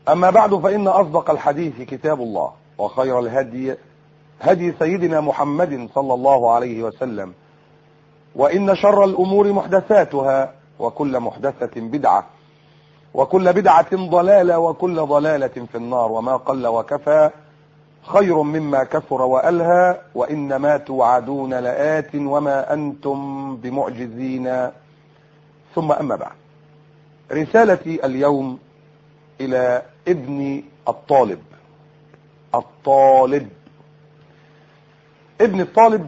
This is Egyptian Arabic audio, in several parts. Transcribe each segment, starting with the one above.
أما بعد فإن أصدق الحديث كتاب الله وخير الهدي هدي سيدنا محمد صلى الله عليه وسلم وإن شر الأمور محدثاتها وكل محدثة بدعة وكل بدعة ضلالة وكل ضلالة في النار وما قل وكفى خير مما كثر وألهى وإنما توعدون لآت وما أنتم بمعجزين ثم أما بعد رسالتي اليوم إلى ابن الطالب الطالب ابن الطالب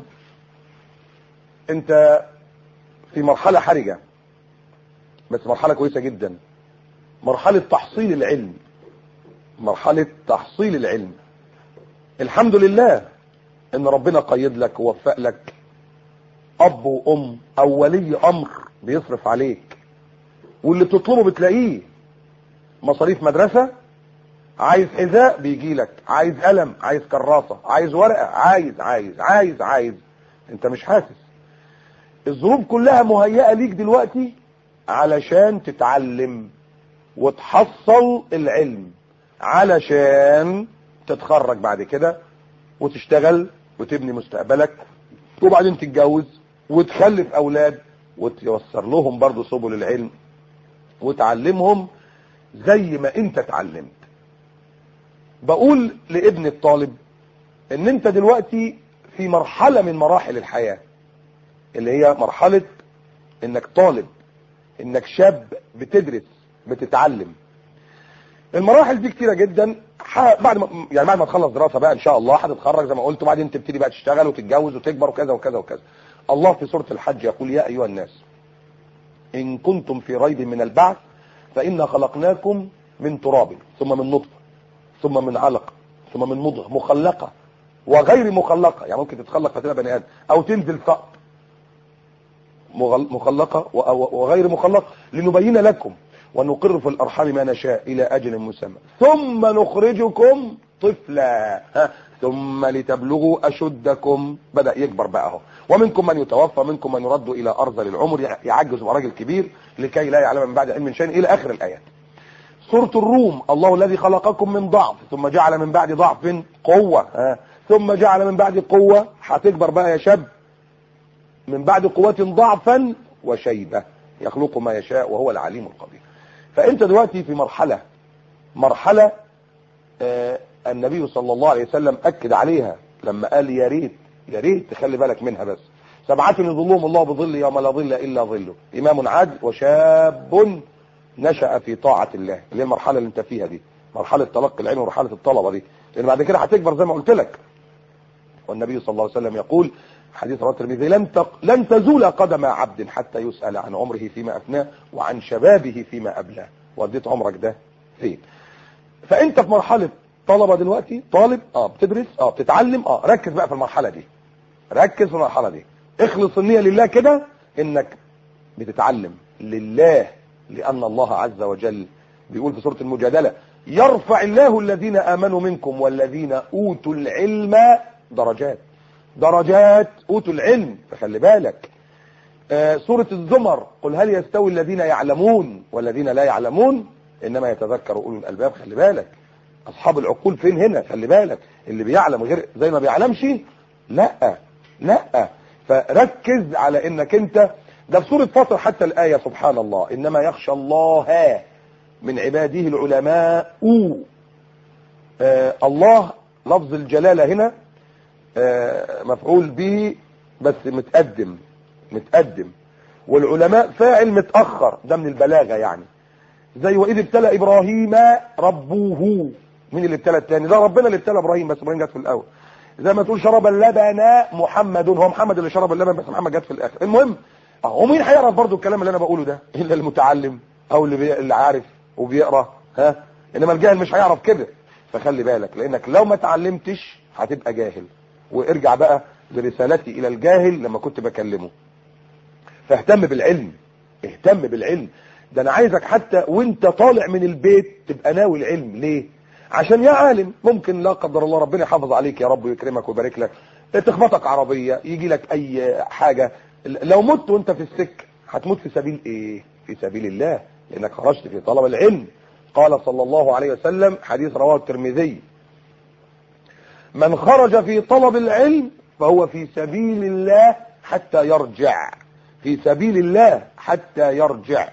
انت في مرحلة حرجة بس مرحلة كويسة جدا مرحلة تحصيل العلم مرحلة تحصيل العلم الحمد لله ان ربنا قيد لك ووفق لك اب وام او ولي امر بيصرف عليك واللي بتطلبه بتلاقيه مصاريف مدرسة عايز حذاء بيجي لك عايز قلم عايز كراسة عايز ورقة عايز عايز عايز عايز انت مش حاسس الظروف كلها مهيئة ليك دلوقتي علشان تتعلم وتحصل العلم علشان تتخرج بعد كده وتشتغل وتبني مستقبلك وبعدين تتجوز وتخلف اولاد وتيسر لهم برضو سبل العلم وتعلمهم زي ما انت اتعلمت بقول لابن الطالب ان انت دلوقتي في مرحلة من مراحل الحياة اللي هي مرحلة انك طالب انك شاب بتدرس بتتعلم المراحل دي كتيرة جدا بعد ما يعني بعد ما تخلص دراسة بقى ان شاء الله هتتخرج زي ما قلت وبعدين تبتدي بقى تشتغل وتتجوز وتكبر وكذا وكذا وكذا الله في سورة الحج يقول يا ايها الناس ان كنتم في ريب من البعث فإنا خلقناكم من تراب ثم من نطفة ثم من علقة ثم من مضغة مخلقة وغير مخلقة يعني ممكن تتخلق فتبقى بني آدم أو تنزل سقط مخلقة وغير مخلقة لنبين لكم ونقر في الأرحام ما نشاء إلى أجل مسمى ثم نخرجكم طفلا ثم لتبلغوا أشدكم بدأ يكبر بقى اهو ومنكم من يتوفى منكم من يرد إلى أرذل العمر يعجز وراجل كبير لكي لا يعلم من بعد علم شيء إلى آخر الآيات سورة الروم الله الذي خلقكم من ضعف ثم جعل من بعد ضعف قوة ها ثم جعل من بعد قوة هتكبر بقى يا شاب من بعد قوة ضعفا وشيبة يخلق ما يشاء وهو العليم القدير فأنت دلوقتي في مرحلة مرحلة آه النبي صلى الله عليه وسلم أكد عليها لما قال يا ريت يا ريت تخلي بالك منها بس سبعة يظلهم الله بظل يوم لا ظل إلا ظله إمام عادل وشاب نشأ في طاعة الله اللي هي المرحلة اللي انت فيها دي مرحلة تلقي العلم ومرحلة الطلبة دي لأن بعد كده هتكبر زي ما قلت لك والنبي صلى الله عليه وسلم يقول حديث رواه الترمذي لن تق... لن تزول قدم عبد حتى يسأل عن عمره فيما أفناه وعن شبابه فيما أبلاه وديت عمرك ده فين فأنت في مرحلة طلبة دلوقتي طالب اه بتدرس اه بتتعلم اه ركز بقى في المرحلة دي ركز في المرحلة دي اخلص النية لله كده انك بتتعلم لله لان الله عز وجل بيقول في سورة المجادلة يرفع الله الذين امنوا منكم والذين اوتوا العلم درجات درجات اوتوا العلم فخلي بالك آه سورة الزمر قل هل يستوي الذين يعلمون والذين لا يعلمون انما يتذكر اولو الالباب خلي بالك اصحاب العقول فين هنا خلي بالك اللي بيعلم غير زي ما بيعلمش لا لا فركز على انك انت ده في سورة فاطر حتى الآية سبحان الله إنما يخشى الله من عباده العلماء آه الله لفظ الجلالة هنا آه مفعول به بس متقدم متقدم والعلماء فاعل متأخر ده من البلاغة يعني زي وإذ ابتلى إبراهيم ربوه مين اللي ابتلى التاني ده ربنا اللي ابتلى إبراهيم بس إبراهيم جت في الأول زي ما تقول شرب اللبن محمد هو محمد اللي شرب اللبن بس محمد جت في الاخر المهم هو مين هيعرف برضو الكلام اللي انا بقوله ده الا المتعلم او اللي, بي... اللي عارف وبيقرا ها انما الجاهل مش هيعرف كده فخلي بالك لانك لو ما اتعلمتش هتبقى جاهل وارجع بقى لرسالتي الى الجاهل لما كنت بكلمه فاهتم بالعلم اهتم بالعلم ده انا عايزك حتى وانت طالع من البيت تبقى ناوي العلم ليه عشان يا عالم ممكن لا قدر الله ربنا يحافظ عليك يا رب ويكرمك ويبارك لك تخبطك عربية يجي لك اي حاجة لو مت وانت في السك هتموت في سبيل ايه في سبيل الله لانك خرجت في طلب العلم قال صلى الله عليه وسلم حديث رواه الترمذي من خرج في طلب العلم فهو في سبيل الله حتى يرجع في سبيل الله حتى يرجع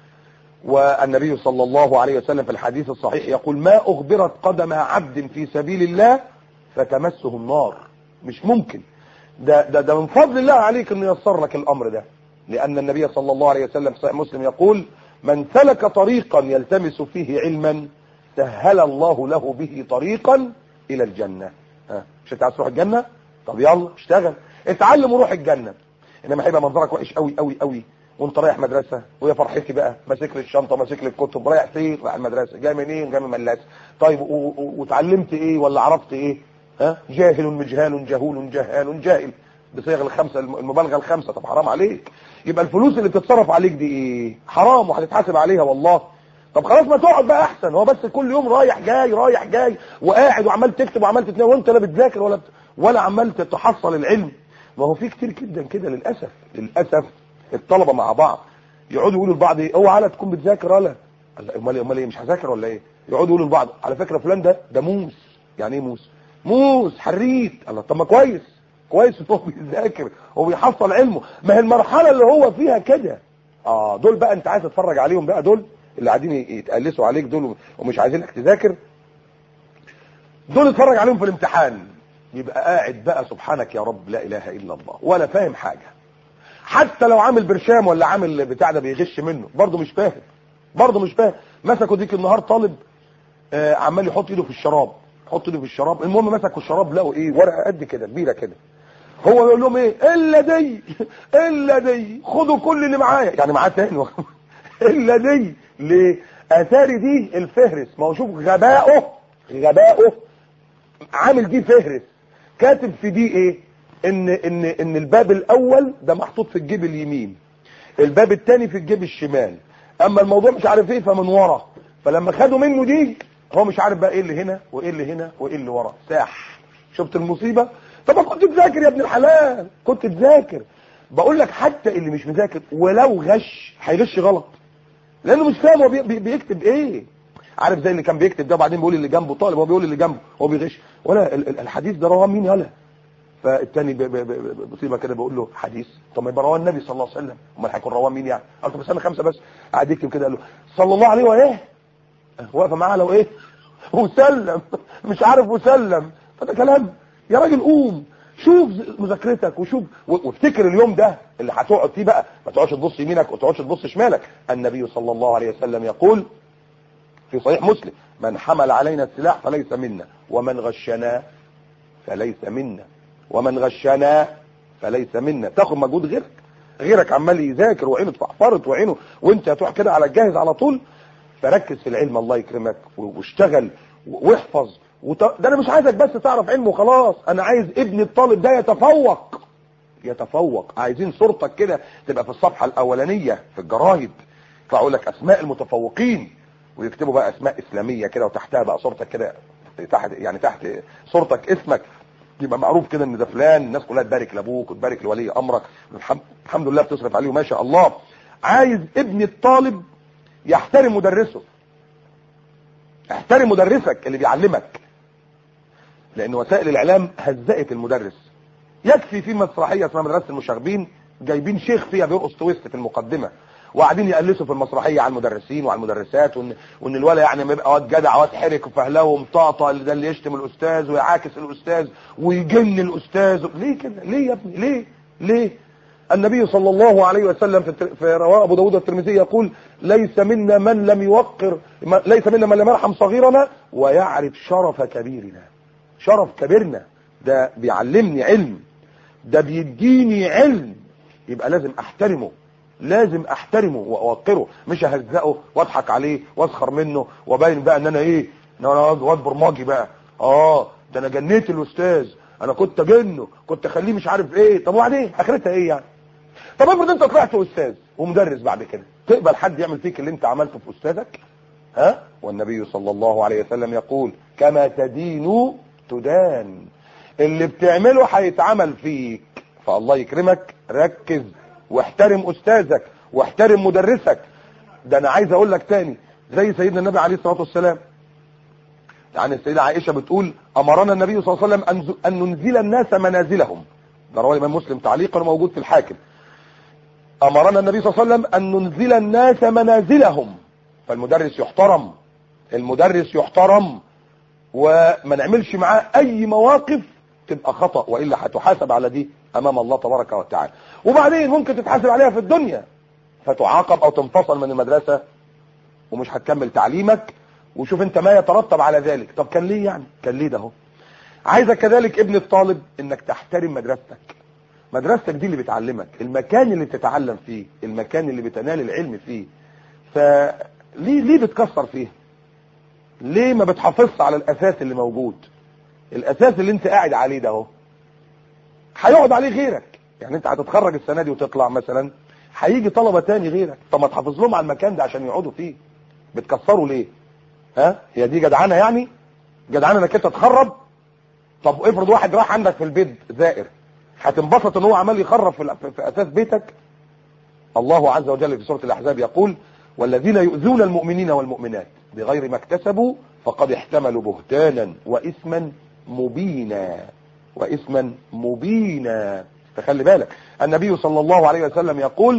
والنبي صلى الله عليه وسلم في الحديث الصحيح يقول ما أغبرت قدم عبد في سبيل الله فتمسه النار مش ممكن ده, ده, ده من فضل الله عليك انه يسر لك الامر ده لان النبي صلى الله عليه وسلم في صحيح مسلم يقول من سلك طريقا يلتمس فيه علما سهل الله له به طريقا الى الجنة ها مش انت عايز تروح الجنة طب يلا اشتغل اتعلم وروح الجنة انما هيبقى منظرك وحش قوي قوي قوي وانت رايح مدرسة ويا فرحتي بقى ماسك لي الشنطة ماسك لي الكتب رايح فين رايح المدرسة جاي منين جاي من ملاس طيب واتعلمت ايه ولا عرفت ايه ها جاهل مجهال جهول جهال جاهل بصيغ الخمسة المبالغة الخمسة طب حرام عليك يبقى الفلوس اللي بتتصرف عليك دي ايه حرام وهتتحاسب عليها والله طب خلاص ما تقعد بقى احسن هو بس كل يوم رايح جاي رايح جاي وقاعد وعمال تكتب وعمال تتناول وانت لا بتذاكر ولا ولا عمال تحصل العلم ما هو في كتير جدا كده للاسف للاسف الطلبه مع بعض يقعدوا يقولوا لبعض ايه اوعى على تكون بتذاكر ولا امال امال ايه مش هذاكر ولا ايه يقعدوا يقولوا لبعض على فكره فلان ده ده موس يعني ايه موس موس حريت الله طب ما كويس كويس هو بيذاكر هو بيحصل علمه ما هي المرحله اللي هو فيها كده اه دول بقى انت عايز تتفرج عليهم بقى دول اللي قاعدين يتقلسوا عليك دول ومش عايزينك تذاكر دول اتفرج عليهم في الامتحان يبقى قاعد بقى سبحانك يا رب لا اله الا الله ولا فاهم حاجه حتى لو عامل برشام ولا عامل بتاع ده بيغش منه برضه مش فاهم برضه مش فاهم مسكوا ديك النهار طالب آه عمال يحط ايده في الشراب يحط ايده في الشراب المهم مسكوا الشراب لقوا ايه ورقه قد كده كبيره كده هو يقول لهم ايه الا دي الا دي خدوا كل اللي معايا يعني معاه تاني الا دي ليه اثاري دي الفهرس ما هو شوف غبائه غبائه عامل دي فهرس كاتب في دي ايه ان ان ان الباب الاول ده محطوط في الجيب اليمين الباب الثاني في الجيب الشمال اما الموضوع مش عارف ايه فمن ورا فلما خدوا منه دي هو مش عارف بقى ايه اللي هنا وايه اللي هنا وايه اللي ورا ساح شفت المصيبه طب كنت تذاكر يا ابن الحلال كنت تذاكر بقول لك حتى اللي مش مذاكر ولو غش هيغش غلط لانه مش فاهم هو بي بيكتب ايه عارف زي اللي كان بيكتب ده وبعدين بيقول اللي جنبه طالب هو بيقول اللي جنبه هو بيغش ولا الحديث ده رواه مين يالا فالتاني بصيبه كده بقول له حديث طب ما يبقى رواه النبي صلى الله عليه وسلم امال هيكون رواه مين يعني قال له بس انا خمسه بس قعد يكتب كده قال له صلى الله عليه وايه واقفه معاه لو ايه وسلم مش عارف وسلم فده كلام يا راجل قوم شوف مذاكرتك وشوف وافتكر اليوم ده اللي هتقعد فيه بقى ما تقعدش تبص يمينك وما تقعدش تبص شمالك النبي صلى الله عليه وسلم يقول في صحيح مسلم من حمل علينا السلاح فليس منا ومن غشنا فليس منا ومن غشنا فليس منا تاخد مجهود غيرك غيرك عمال يذاكر وعينه اتفحفرت وعينه وانت هتروح كده على الجاهز على طول فركز في العلم الله يكرمك واشتغل واحفظ وط... ده انا مش عايزك بس تعرف علم وخلاص انا عايز ابن الطالب ده يتفوق يتفوق عايزين صورتك كده تبقى في الصفحة الاولانية في الجرايد يطلعوا لك اسماء المتفوقين ويكتبوا بقى اسماء اسلامية كده وتحتها بقى صورتك كده تحت يعني تحت صورتك اسمك يبقى معروف كده ان ده فلان الناس كلها تبارك لابوك وتبارك لولي امرك الحمد لله بتصرف عليه وما شاء الله عايز ابن الطالب يحترم مدرسه احترم مدرسك اللي بيعلمك لان وسائل الاعلام هزقت المدرس يكفي في مسرحيه اسمها مدرسه المشاغبين جايبين شيخ فيها بيرقص تويست في المقدمه وقاعدين يقلسوا في المسرحيه على المدرسين وعلى المدرسات وان وان الولد يعني ما يبقى واد جدع واد حرك وفهلاوي ومطاطا ده اللي يشتم الاستاذ ويعاكس الاستاذ ويجن الاستاذ ليه كده ليه يا ابني ليه ليه النبي صلى الله عليه وسلم في رواه ابو داود الترمذي يقول ليس منا من لم يوقر ليس منا من لم يرحم صغيرنا ويعرف شرف كبيرنا شرف كبيرنا ده بيعلمني علم ده بيديني علم يبقى لازم احترمه لازم احترمه واوقره مش اهزقه واضحك عليه واسخر منه وباين بقى ان انا ايه ان انا واد برمجي بقى اه ده انا جنيت الاستاذ انا كنت اجنه كنت اخليه مش عارف ايه طب وبعدين اخرتها ايه يعني طب افرض انت طلعت استاذ ومدرس بعد كده تقبل حد يعمل فيك اللي انت عملته في استاذك ها والنبي صلى الله عليه وسلم يقول كما تدين تدان اللي بتعمله هيتعمل فيك فالله يكرمك ركز واحترم استاذك واحترم مدرسك ده انا عايز اقول لك تاني زي سيدنا النبي عليه الصلاة والسلام يعني السيدة عائشة بتقول أمرنا النبي صلى الله عليه وسلم أن, أن ننزل الناس منازلهم ده رواه الإمام مسلم تعليقا موجود في الحاكم أمرنا النبي صلى الله عليه وسلم أن ننزل الناس منازلهم فالمدرس يحترم المدرس يحترم وما نعملش معاه أي مواقف تبقى خطأ وإلا هتحاسب على دي أمام الله تبارك وتعالى وبعدين ممكن تتحاسب عليها في الدنيا فتعاقب أو تنفصل من المدرسة ومش هتكمل تعليمك وشوف انت ما يترتب على ذلك طب كان ليه يعني كان ليه ده اهو عايزك كذلك ابن الطالب انك تحترم مدرستك مدرستك دي اللي بتعلمك المكان اللي بتتعلم فيه المكان اللي بتنال العلم فيه فليه ليه بتكسر فيه ليه ما بتحافظش على الاساس اللي موجود الاساس اللي انت قاعد عليه ده اهو هيقعد عليه غيرك يعني انت هتتخرج السنه دي وتطلع مثلا هيجي طلبه تاني غيرك طب ما تحافظ لهم على المكان ده عشان يقعدوا فيه بتكسروا ليه ها هي دي جدعانه يعني جدعانه انك انت تخرب طب افرض واحد راح عندك في البيت زائر هتنبسط ان هو عمال يخرب في, في اساس بيتك الله عز وجل في سوره الاحزاب يقول والذين يؤذون المؤمنين والمؤمنات بغير ما اكتسبوا فقد احتملوا بهتانا واثما مبينا واثما مبينا فخلي بالك النبي صلى الله عليه وسلم يقول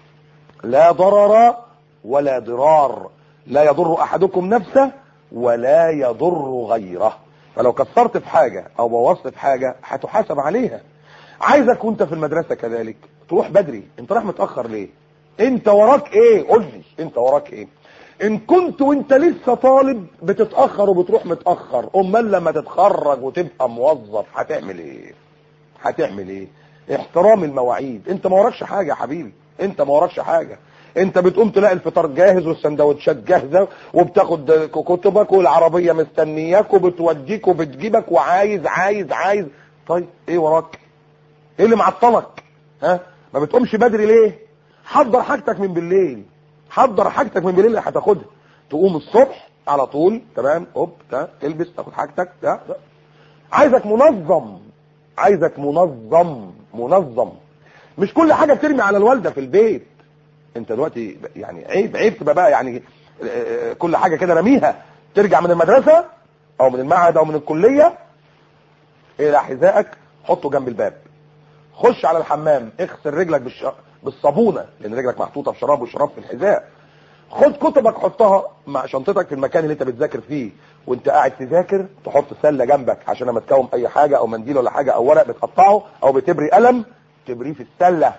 لا ضرر ولا ضرار لا يضر احدكم نفسه ولا يضر غيره فلو كسرت في حاجة او بوظت في حاجة هتحاسب عليها عايزك وانت في المدرسة كذلك تروح بدري انت رايح متأخر ليه انت وراك ايه قول لي انت وراك ايه ان كنت وانت لسه طالب بتتأخر وبتروح متأخر امال لما تتخرج وتبقى موظف هتعمل ايه هتعمل ايه احترام المواعيد انت ما وراكش حاجة يا حبيبي انت ما وراكش حاجة انت بتقوم تلاقي الفطار جاهز والسندوتشات جاهزه وبتاخد كتبك والعربيه مستنياك وبتوديك وبتجيبك وعايز عايز عايز طيب ايه وراك ايه اللي معطلك ها ما بتقومش بدري ليه حضر حاجتك من بالليل حضر حاجتك من بالليل اللي هتاخدها تقوم الصبح على طول تمام هوب تلبس تاخد حاجتك ده ده عايزك منظم عايزك منظم منظم مش كل حاجه بترمي على الوالده في البيت انت دلوقتي يعني عيب عيب تبقى بقى يعني كل حاجة كده رميها ترجع من المدرسة او من المعهد او من الكلية الى حذائك حطه جنب الباب خش على الحمام اغسل رجلك بالش... بالصابونة لان رجلك محطوطة في شراب والشراب في الحذاء خد كتبك حطها مع شنطتك في المكان اللي انت بتذاكر فيه وانت قاعد تذاكر تحط سلة جنبك عشان لما تكوم اي حاجة او منديل ولا حاجة او ورق بتقطعه او بتبري قلم تبريه في السلة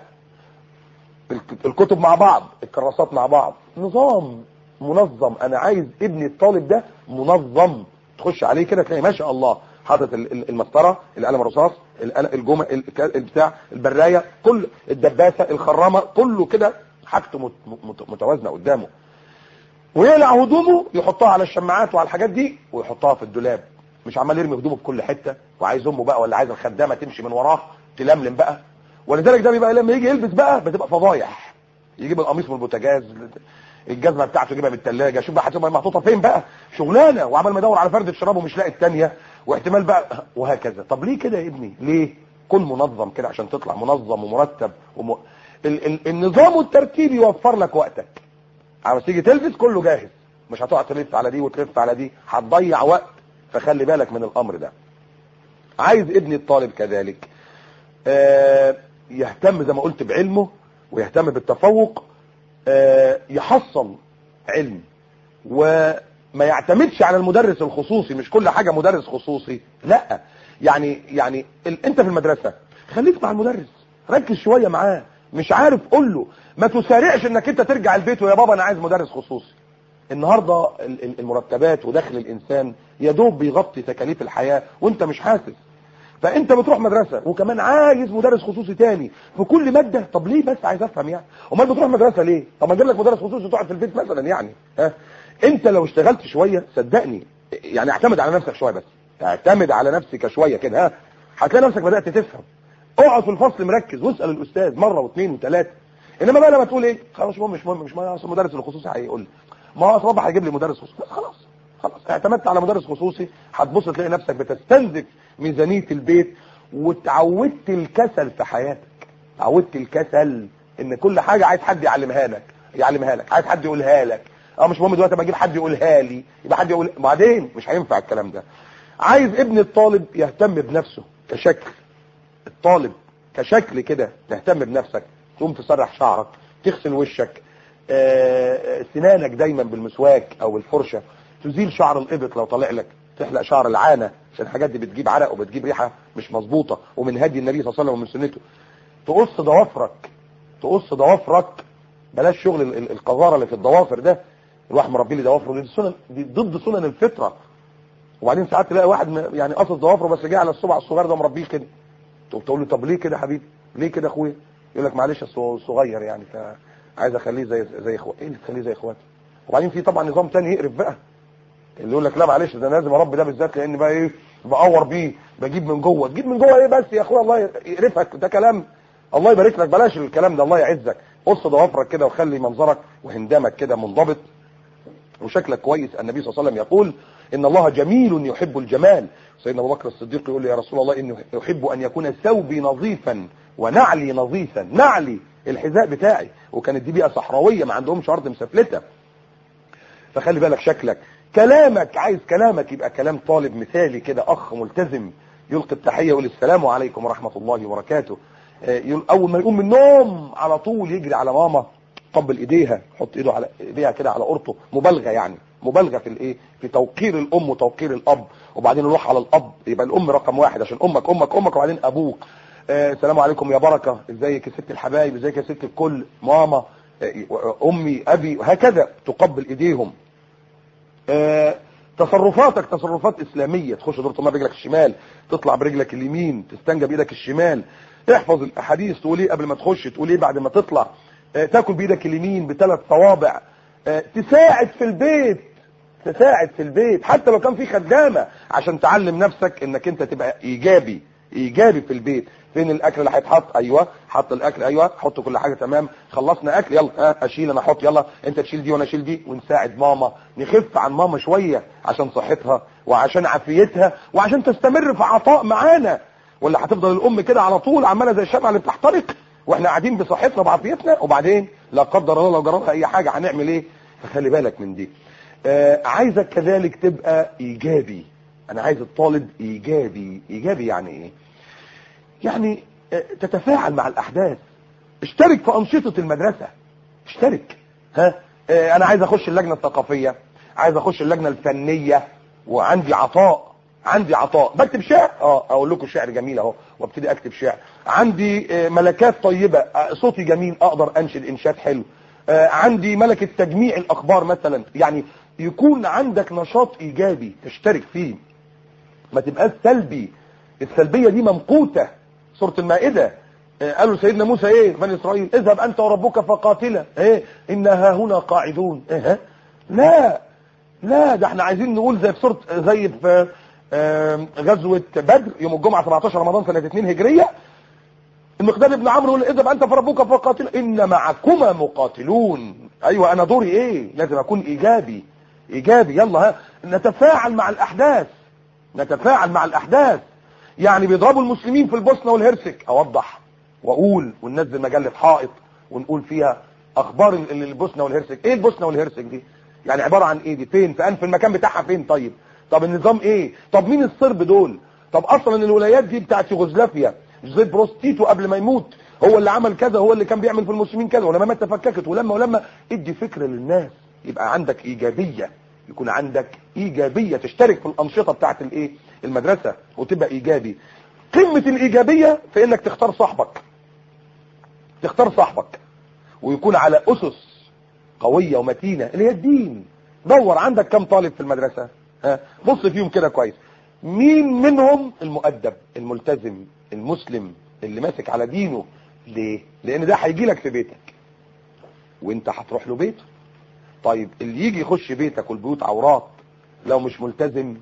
الكتب مع بعض الكراسات مع بعض نظام منظم انا عايز ابني الطالب ده منظم تخش عليه كده تلاقي ما شاء الله حاطط المسطره القلم الرصاص الجمع البتاع البرايه كل الدباسه الخرامه كله كده حاجته متوازنه قدامه ويقلع هدومه يحطها على الشماعات وعلى الحاجات دي ويحطها في الدولاب مش عمال يرمي هدومه في كل حته وعايز امه بقى ولا عايز الخدامه تمشي من وراه تلملم بقى ولذلك ده بيبقى لما يجي يلبس بقى بتبقى فضايح يجيب القميص من البوتاجاز الجزمه بتاعته يجيبها من الثلاجه شوف بقى هتبقى محطوطه فين بقى شغلانه وعمال ما يدور على فرده شراب ومش لاقي الثانيه واحتمال بقى وهكذا طب ليه كده يا ابني ليه كن منظم كده عشان تطلع منظم ومرتب وم... ال... ال... النظام والترتيب يوفر لك وقتك عاوز تيجي تلبس كله جاهز مش هتقعد تلف على دي وتلف على دي هتضيع وقت فخلي بالك من الامر ده عايز ابني الطالب كذلك آه يهتم زي ما قلت بعلمه ويهتم بالتفوق آه يحصل علم وما يعتمدش على المدرس الخصوصي مش كل حاجة مدرس خصوصي لا يعني يعني ال... انت في المدرسة خليك مع المدرس ركز شوية معاه مش عارف قول له ما تسارعش انك انت ترجع البيت ويا بابا انا عايز مدرس خصوصي النهاردة المرتبات ودخل الانسان يا دوب بيغطي تكاليف الحياة وانت مش حاسس فانت بتروح مدرسة وكمان عايز مدرس خصوصي تاني في كل مادة طب ليه بس عايز افهم يعني امال بتروح مدرسة ليه طب ما اجيب لك مدرس خصوصي تقعد في البيت مثلا يعني ها انت لو اشتغلت شوية صدقني يعني اعتمد على نفسك شوية بس اعتمد على نفسك شوية كده ها هتلاقي نفسك بدأت تفهم اقعد في الفصل مركز واسال الاستاذ مره واثنين وثلاثه انما بقى لما تقول ايه خلاص مهم مش مهم مش مهم المدرس الخصوصي هيقول لي ما هو صباح هيجيب لي مدرس خصوصي بس خلاص خلاص اعتمدت على مدرس خصوصي هتبص تلاقي نفسك بتستنزف ميزانيه البيت وتعودت الكسل في حياتك تعودت الكسل ان كل حاجه عايز حد يعلمها لك يعلمها لك عايز حد يقولها لك اه مش مهم دلوقتي بجيب حد يقولها لي يبقى حد يقول بعدين مش هينفع الكلام ده عايز ابن الطالب يهتم بنفسه كشكل الطالب كشكل كده تهتم بنفسك تقوم تسرح شعرك تغسل وشك آه، سنانك دايما بالمسواك او الفرشة تزيل شعر الابط لو طالع لك تحلق شعر العانة عشان الحاجات دي بتجيب عرق وبتجيب ريحة مش مظبوطة ومن هدي النبي صلى الله عليه وسلم ومن سنته تقص ضوافرك تقص ضوافرك بلاش شغل ال- ال- القذارة اللي في الضوافر ده الواحد مربي لي ضوافره دي سنن دي ضد سنن الفطرة وبعدين ساعات تلاقي واحد م- يعني قصص ضوافره بس جه على الصبع الصغير ده مربيه كده تقوم تقول له طب ليه كده يا حبيبي ليه كده يا اخويا يقول لك معلش أصل هو صغير يعني فعايز اخليه زي زي اخواتي ايه اللي تخليه زي اخواتي وبعدين في طبعا نظام تاني يقرف بقى اللي يقول لك لا معلش ده أنا لازم اربي ده بالذات لان بقى ايه بقور بيه بجيب من جوه تجيب من جوه ايه بس يا اخويا الله يقرفك ده كلام الله يبارك لك بلاش الكلام ده الله يعزك قص ضوافرك كده وخلي منظرك وهندامك كده منضبط وشكلك كويس النبي صلى الله عليه وسلم يقول ان الله جميل يحب الجمال سيدنا ابو بكر الصديق يقول لي يا رسول الله اني احب ان يكون ثوبي نظيفا ونعلي نظيفا نعلي الحذاء بتاعي وكانت دي بيئه صحراويه ما عندهمش ارض مسفلته فخلي بالك شكلك كلامك عايز كلامك يبقى كلام طالب مثالي كده اخ ملتزم يلقي التحيه يقول السلام عليكم ورحمه الله وبركاته آه، يقول اول ما يقوم من النوم على طول يجري على ماما طبل ايديها يحط ايده على ايديها كده على قرطه مبالغه يعني مبالغه في الايه في توقير الام وتوقير الاب وبعدين نروح على الاب يبقى الام رقم واحد عشان امك امك امك وبعدين ابوك آه، السلام عليكم يا بركه ازيك يا ست الحبايب ازيك يا ست الكل ماما آه، امي ابي هكذا تقبل ايديهم آه، تصرفاتك تصرفات اسلاميه تخش دور طمع برجلك الشمال تطلع برجلك اليمين تستنجى بايدك الشمال احفظ الاحاديث تقول ايه قبل ما تخش تقول ايه بعد ما تطلع آه، تاكل بايدك اليمين بثلاث صوابع آه، تساعد في البيت تساعد في البيت حتى لو كان في خدامه عشان تعلم نفسك انك انت تبقى ايجابي ايجابي في البيت فين الاكل اللي هيتحط ايوه حط الاكل ايوه حط كل حاجه تمام خلصنا اكل يلا ها اشيل انا احط يلا انت تشيل دي وانا اشيل دي ونساعد ماما نخف عن ماما شويه عشان صحتها وعشان عافيتها وعشان تستمر في عطاء معانا ولا هتفضل الام كده على طول عماله زي الشمعه اللي بتحترق واحنا قاعدين بصحتنا وبعافيتنا وبعدين لا قدر الله لو جرالها اي حاجه هنعمل ايه فخلي بالك من دي آه عايزك كذلك تبقى ايجابي انا عايز الطالب ايجابي ايجابي يعني ايه يعني آه، تتفاعل مع الاحداث اشترك في انشطه المدرسه اشترك ها آه، انا عايز اخش اللجنه الثقافيه عايز اخش اللجنه الفنيه وعندي عطاء عندي عطاء بكتب شعر اه اقول لكم شعر جميل اهو وابتدي اكتب شعر عندي آه، ملكات طيبه آه، صوتي جميل اقدر انشد انشاد حلو آه، عندي ملكه تجميع الاخبار مثلا يعني يكون عندك نشاط ايجابي تشترك فيه ما تبقاش سلبي السلبية دي ممقوتة سورة المائدة آه، قالوا سيدنا موسى ايه بني اسرائيل اذهب انت وربك فقاتلا ايه انها هنا قاعدون ايه ها؟ لا لا ده احنا عايزين نقول زي في سورة زي في آه، غزوة بدر يوم الجمعة 17 رمضان سنة 2 هجرية المقداد ابن عمرو يقول اذهب انت فربك فقاتل ان معكما مقاتلون ايوه انا دوري ايه لازم اكون ايجابي ايجابي يلا ها نتفاعل مع الاحداث نتفاعل مع الاحداث يعني بيضربوا المسلمين في البوسنه والهرسك اوضح واقول وننزل مجله حائط ونقول فيها اخبار ال- ال- البوسنه والهرسك ايه البوسنه والهرسك دي يعني عباره عن ايه دي فين في انف المكان بتاعها فين طيب طب النظام ايه طب مين الصرب دول طب اصلا الولايات دي بتاعت يوغوسلافيا جوزيف بروستيتو قبل ما يموت هو اللي عمل كذا هو اللي كان بيعمل في المسلمين كذا ولما مات تفككت ولما ولما ادي فكره للناس يبقى عندك ايجابيه يكون عندك ايجابيه تشترك في الانشطه بتاعت الايه المدرسه وتبقى ايجابي قمه الايجابيه في انك تختار صاحبك تختار صاحبك ويكون على اسس قويه ومتينه اللي هي الدين دور عندك كم طالب في المدرسه ها بص فيهم كده كويس مين منهم المؤدب الملتزم المسلم اللي ماسك على دينه ليه لان ده هيجي لك في بيتك وانت هتروح له بيته طيب اللي يجي يخش بيتك والبيوت عورات لو مش ملتزم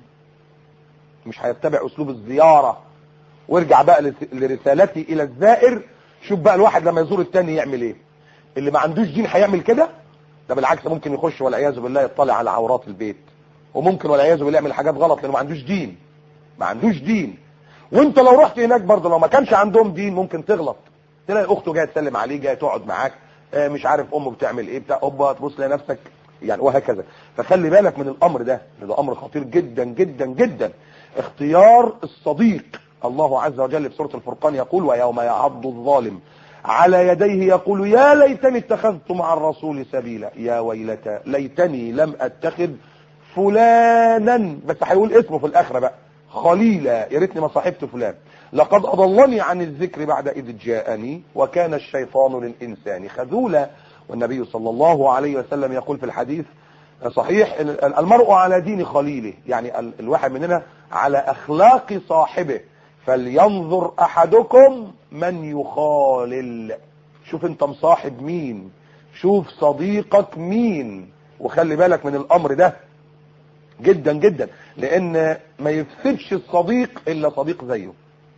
مش هيتبع اسلوب الزيارة وارجع بقى لس- لرسالتي الى الزائر شوف بقى الواحد لما يزور التاني يعمل ايه اللي ما عندوش دين هيعمل كده ده بالعكس ممكن يخش والعياذ بالله يطلع على عورات البيت وممكن والعياذ بالله يعمل حاجات غلط لانه ما عندوش دين ما عندوش دين وانت لو رحت هناك برضه لو ما كانش عندهم دين ممكن تغلط تلاقي اخته جايه تسلم عليه جايه تقعد معاك آه، مش عارف امه بتعمل ايه بتاع اوبا تبص تلاقي نفسك يعني وهكذا فخلي بالك من الامر ده ده امر خطير جدا جدا جدا اختيار الصديق الله عز وجل في سورة الفرقان يقول ويوم يعض الظالم على يديه يقول يا ليتني اتخذت مع الرسول سبيلا يا ويلتى ليتني لم اتخذ فلانا بس هيقول اسمه في الاخره بقى خليلا يا ريتني ما صاحبت فلان لقد اضلني عن الذكر بعد اذ جاءني وكان الشيطان للانسان خذولا والنبي صلى الله عليه وسلم يقول في الحديث صحيح المرء على دين خليله يعني الواحد مننا على اخلاق صاحبه فلينظر احدكم من يخالل شوف انت مصاحب مين شوف صديقك مين وخلي بالك من الامر ده جدا جدا لان ما يفسدش الصديق الا صديق زيه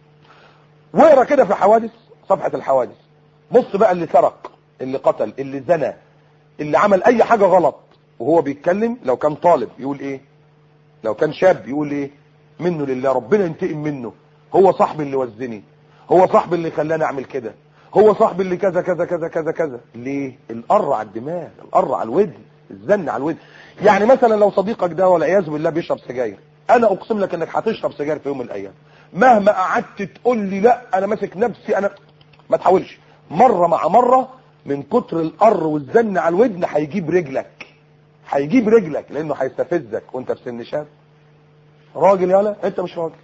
واقرا كده في حوادث صفحة الحوادث بص بقى اللي سرق اللي قتل اللي زنى اللي عمل اي حاجة غلط وهو بيتكلم لو كان طالب يقول ايه لو كان شاب يقول ايه منه لله ربنا ينتقم منه هو صاحبي اللي وزني هو صاحبي اللي خلاني اعمل كده هو صاحبي اللي كذا كذا كذا كذا كذا ليه القر على الدماغ القر على الودن الزن على الودن يعني مثلا لو صديقك ده والعياذ بالله بيشرب سجاير انا اقسم لك انك هتشرب سجاير في يوم من الايام مهما قعدت تقول لي لا انا ماسك نفسي انا ما تحاولش مره مع مره من كتر القر والزن على الودن هيجيب رجلك هيجيب رجلك لانه هيستفزك وانت في سن شاب راجل يالا انت مش راجل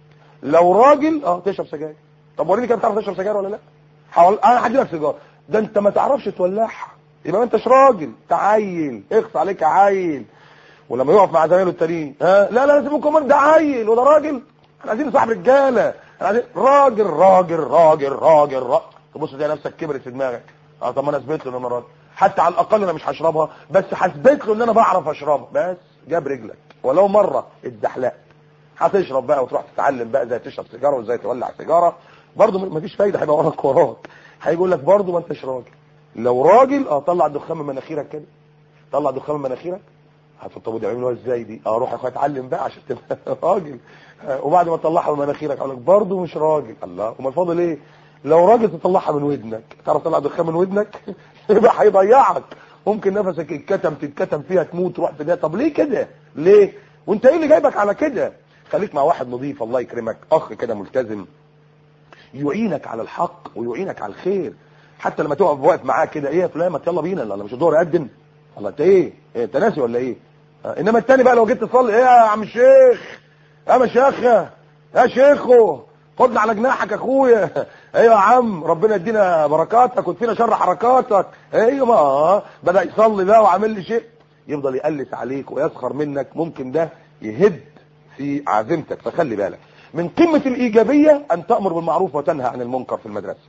لو راجل اه تشرب سجاير طب وريني كده بتعرف تشرب سجاير ولا لا حاول انا هدي لك سيجاره ده انت ما تعرفش تولعها يبقى ما انتش راجل تعيل اخص عليك عيل ولما يقف مع زمايله التانيين ها لا لا لازم يكون ده عيل وده راجل احنا عايزين صاحب رجاله احنا عايزين راجل راجل راجل راجل راجل تبص تلاقي نفسك كبرت في دماغك اه طب ما انا اثبت له ان انا راجل حتى على الاقل انا مش هشربها بس هثبت له ان انا بعرف اشربها بس جاب رجلك ولو مره اتزحلقت هتشرب بقى وتروح تتعلم بقى ازاي تشرب سيجاره وازاي تولع سيجاره برضه مفيش فايده هيبقى وراك وراك هيقول لك برضه ما انتش راجل لو راجل اه طلع الدخان من مناخيرك كده طلع دخان من مناخيرك هتطب دي عملوها ازاي دي اه روح يا اخويا اتعلم بقى عشان تبقى راجل آه وبعد ما تطلعها من مناخيرك اقول لك برضه مش راجل الله امال فاضل ايه لو راجل تطلعها من ودنك تعرف تطلع دخان من ودنك يبقى هيضيعك ممكن نفسك يتكتم تتكتم فيها تموت تروح في ده طب ليه كده ليه وانت ايه اللي جايبك على كده خليك مع واحد نظيف الله يكرمك اخ كده ملتزم يعينك على الحق ويعينك على الخير حتى لما تقف واقف معاه كده ايه يا فلان ما يلا بينا لا مش الدور اقدم الله انت ايه إيه انت ناسي ولا ايه آه انما التاني بقى لو جيت تصلي ايه يا عم الشيخ يا مشايخه يا شيخو خدنا على جناحك يا اخويا ايوه يا عم ربنا يدينا بركاتك وتفينا شر حركاتك ايوه ما بدا يصلي بقى وعامل لي شيء يفضل يقلس عليك ويسخر منك ممكن ده يهد في عزيمتك فخلي بالك من قمة الإيجابية أن تأمر بالمعروف وتنهى عن المنكر في المدرسة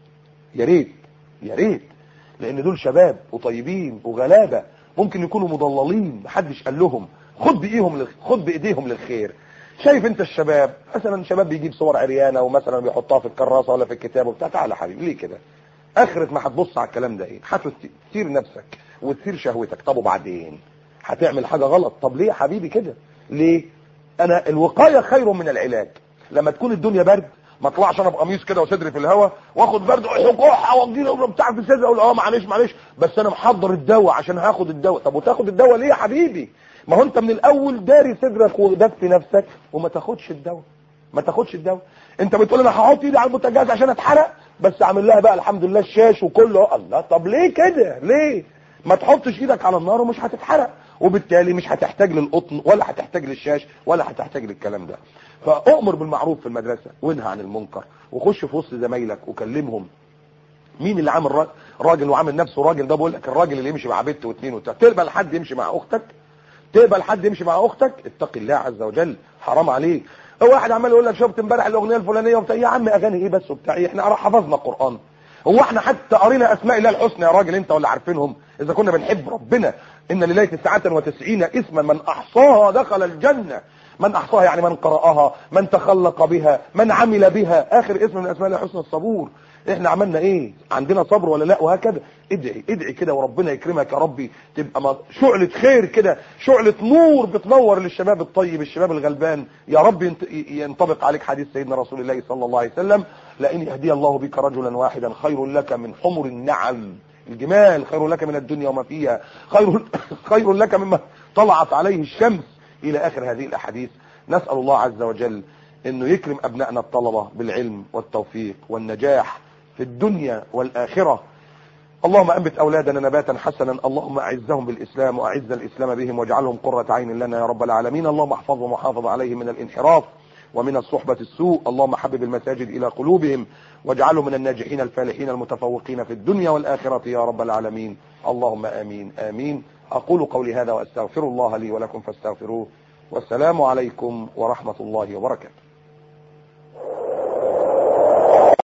يا ريت يا ريت لأن دول شباب وطيبين وغلابة ممكن يكونوا مضللين محدش قال لهم خد بإيهم لل... خد بإيديهم للخير شايف انت الشباب مثلا شباب بيجيب صور عريانة ومثلا بيحطها في الكراسة ولا في الكتاب وبتاع تعالى حبيبي ليه كده اخرة ما هتبص على الكلام ده ايه هتثير نفسك وتثير شهوتك طب وبعدين هتعمل حاجة غلط طب ليه يا حبيبي كده ليه انا الوقاية خير من العلاج لما تكون الدنيا برد ما اطلعش انا بقميص كده وصدري في الهواء واخد برد حكوحه واجي بتاع في صدري اقول اه معلش معلش بس انا محضر الدواء عشان هاخد الدواء طب وتاخد الدواء ليه يا حبيبي ما هو انت من الاول داري صدرك ودفي نفسك وما تاخدش الدواء ما تاخدش الدواء انت بتقول انا هحط ايدي على البوتاجاز عشان اتحرق بس اعمل لها بقى الحمد لله الشاش وكله الله طب ليه كده ليه ما تحطش ايدك على النار ومش هتتحرق وبالتالي مش هتحتاج للقطن ولا هتحتاج للشاش ولا هتحتاج للكلام ده فاؤمر بالمعروف في المدرسة وانهى عن المنكر وخش في وسط زمايلك وكلمهم مين اللي عامل راجل وعامل نفسه راجل ده بقول لك الراجل اللي يمشي مع بنت واثنين وثلاثه تقبل حد يمشي مع اختك تقبل حد يمشي مع اختك اتق الله عز وجل حرام عليك هو واحد عمال يقول لك شفت امبارح الاغنيه الفلانيه وبتاع يا عم اغاني ايه بس وبتاع ايه احنا حفظنا القران هو احنا حتى قرينا اسماء الله الحسنى يا راجل انت ولا عارفينهم اذا كنا بنحب ربنا ان لله تسعة وتسعين اسما من احصاها دخل الجنة من احصاها يعني من قرأها من تخلق بها من عمل بها اخر اسم من اسماء الله الحسنى الصبور احنا عملنا ايه عندنا صبر ولا لا وهكذا ادعي ادعي كده وربنا يكرمك يا ربي تبقى شعلة خير كده شعلة نور بتنور للشباب الطيب الشباب الغلبان يا رب ينطبق عليك حديث سيدنا رسول الله صلى الله عليه وسلم لان يهدي الله بك رجلا واحدا خير لك من حمر النعم الجمال خير لك من الدنيا وما فيها خير خير لك مما طلعت عليه الشمس الى اخر هذه الاحاديث نسال الله عز وجل انه يكرم ابنائنا الطلبه بالعلم والتوفيق والنجاح في الدنيا والاخره اللهم انبت اولادنا نباتا حسنا اللهم اعزهم بالاسلام واعز الاسلام بهم واجعلهم قرة عين لنا يا رب العالمين اللهم احفظهم وحافظ عليهم من الانحراف ومن الصحبة السوء اللهم حبب المساجد الى قلوبهم واجعلهم من الناجحين الفالحين المتفوقين في الدنيا والاخرة يا رب العالمين اللهم امين امين اقول قولي هذا واستغفر الله لي ولكم فاستغفروه والسلام عليكم ورحمة الله وبركاته